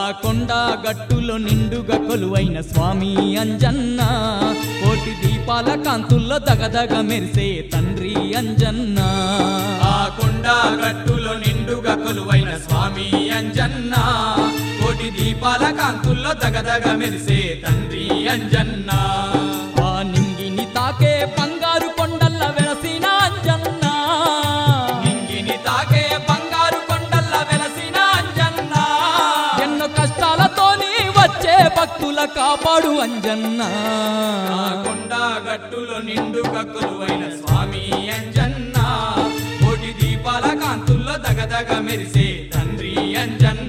కొండ గట్టులో నిండుగా కొలువైన స్వామి అంజన్న కోటి దీపాల కాంతుల్లో దగదగ మెరిసే తండ్రి అంజన్న ఆ కొండ గట్టులో నిండుగా కొలువైన స్వామి అంజన్న కోటి దీపాల కాంతుల్లో దగదగ మెరిసే తండ్రి అంజన్న ఆ నింగిని తాకే బంగారు కొండల్ల వెలసిన అంజన్న నింగిని తాకే బంగారు కొండల్ల వెలసిన అంజన్న ఎన్నో కష్టాలతోని వచ్చే భక్తుల కాపాడు అంజన్న ఆ కొండ గట్టులో నిండుగా కొలువైన స్వామి అంజన్న కోటి దీపాల కాంతుల్లో దగదగ మెరిసే తండ్రి అంజన్న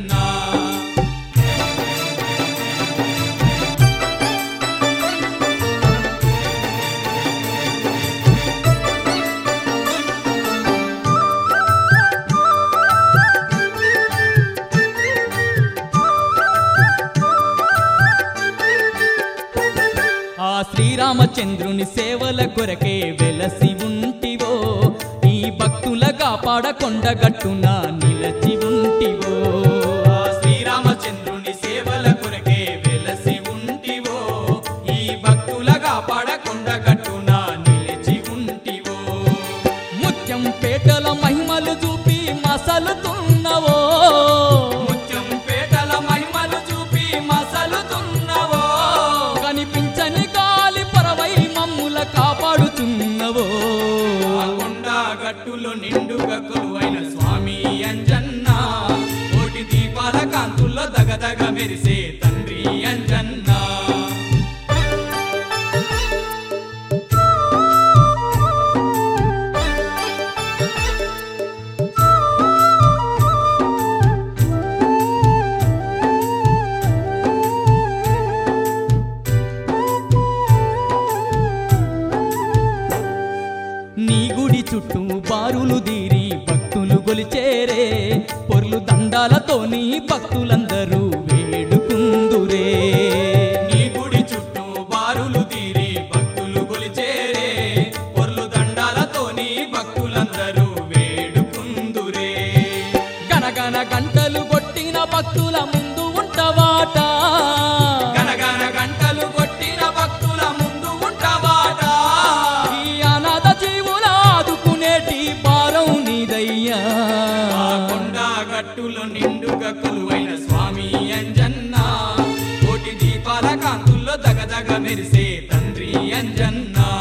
ఆ శ్రీరామచంద్రుని సేవల కొరకే వెలసి ఉంటివో ఈ భక్తుల కాపాడ కొండగట్టున నిలచి ఉంటివో ఆ శ్రీరామచంద్రుని సేవల కొరకే వెలసి ఉంటివో ఈ భక్తుల కాపాడకుండా గట్టున నిలిచి ఉంటివో ముత్యం పేటల మహిమలు చూపి మసలుతున్నవో ముత్యం పేటల మహిమలు చూపి మసలుతున్నవో కనిపించని గాలి పరవై మమ్ముల కాపాడుతున్నవో ఆ కొండ గట్టులో నిండుగా కొలువైన స్వామి అంజన్న కోటి దీపాల కాంతుల్లో దగదగ మెరిసే తండ్రి అంజన్న నీ గుడి చుట్టూ బారులు దీరి భక్తులు గొలిచేరే పొర్లు దండాలతోని భక్తులందరూ వేడుకుందురే నీ గుడి చుట్టూ బారులు తీరి భక్తులు కొలిచేరే పొర్లు దండాలతోని భక్తులందరూ వేడుకుందురే గనగన గంటలు కొట్టిన భక్తుల ముందు ఉంటవాట గనగన గంటలు కొట్టిన భక్తుల ముందు ఉంటావాట ఈ అనాథ జీవుల ఆదుకునేటి భారం నీదయ్యా ఆ కొండ గట్టులో నిండుగా కొలువైన స్వామి అంజన్న కోటి దీపాల కాంతుల్లో దగదగ మెరిసే తండ్రి అంజన్న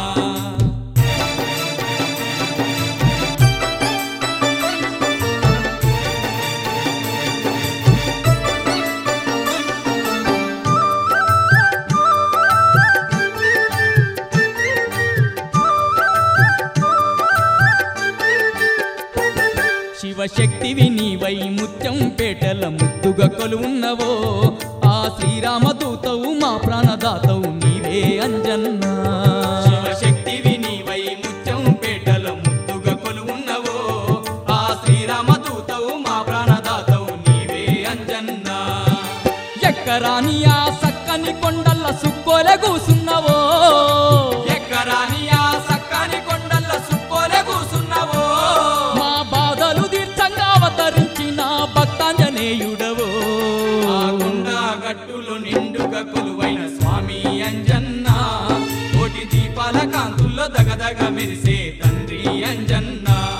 శివశక్తివి నీవై ముత్యం పేటల ముద్దుగా కొలువున్నవో ఆ శ్రీరామదూతవు మా ప్రాణదాతవు నీవే అంజన్నా శివశక్తివి నీవై ముత్యం పేటల ముద్దుగా కొలువున్నవో ఆ శ్రీరామదూతవు మా ప్రాణదాతవు నీవే అంజన్న ఎక్కరాని ఆ సక్కని కొండల్ల సుక్కోలే కూసున్నవో ఎక్కరాని ఆ సక్కని కొండల్ల సుక్కోలే కూసున్నవో మా బాధలు తీర్థంగా అవతరించిన భక్తాంజనేయుడవో ఆ కొండ గట్టులో నిండుగా కొలువైన స్వామి అంజన్న కోటి దీపాల కాంతుల్లో దగదగ మెరిసే తండ్రి అంజన్న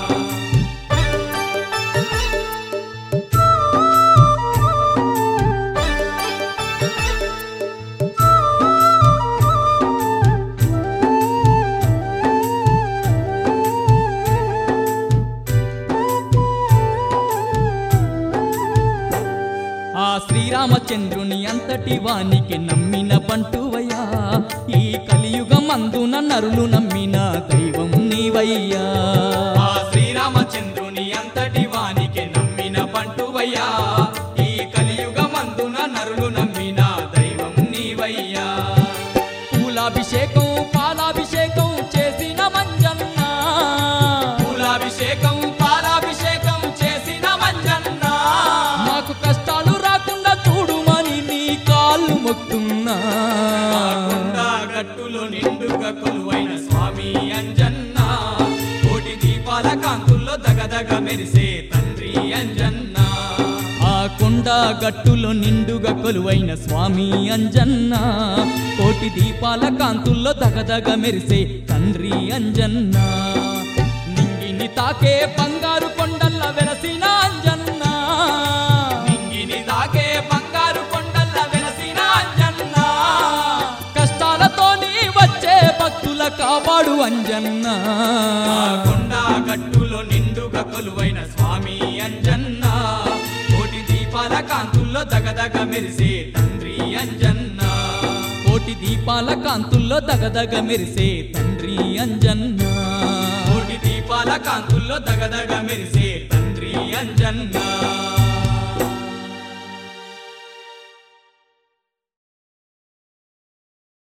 ఆ శ్రీరామచంద్రుని అంతటి వానికి నమ్మిన బంటువయ్యా ఈ కలియుగం అందున నరులు నమ్మిన దైవం నీవయ్యా ఆ శ్రీరామచంద్రుని అంతటి వానికి నమ్మిన బంటువయ్యా ఈ కలియుగమందున నరులు నమ్మిన దైవం నీవయ్యా పూలాభిషేకం పాలాభిషేకం చేసిన మంజన్న పూలాభిషేకం పాలాభిషేకం చేసిన మంజన్న మాకు కష్టాలు రాకుండా చూడుమని నీ కాళ్ళు మొక్కున్నా ఆ కొండ గట్టులో నిండుగా కొలువైన స్వామి అంజన్న కోటి దీపాల కాంతుల్లో దగదగ మెరిసే తండ్రి అంజన్న ఆ కొండ గట్టులో నిండుగా కొలువైన స్వామి అంజన్న కోటి దీపాల కాంతుల్లో దగదగ మెరిసే తండ్రి అంజన్న నింగిని తాకే బంగారు కొండల్ల వెలసిన అంజన్న నింగిని దాకే బంగారు కొండల్ల వెలసిన అంజన్న కష్టాలతోని వచ్చే భక్తుల కాపాడు అంజన్న ఆ కొండ గట్టులో నిండుగా కొలువైన స్వామి అంజన్న కోటి దీపాల కాంతుల్లో దగదగ మెరిసే తండ్రి అంజన్న కోటి దీపాల కాంతుల్లో దగదగ మెరిసే తండ్రి అంజన్న కోటి దీపాల కాంతుల్లో దగదగ మెరిసే తండ్రి అంజన్న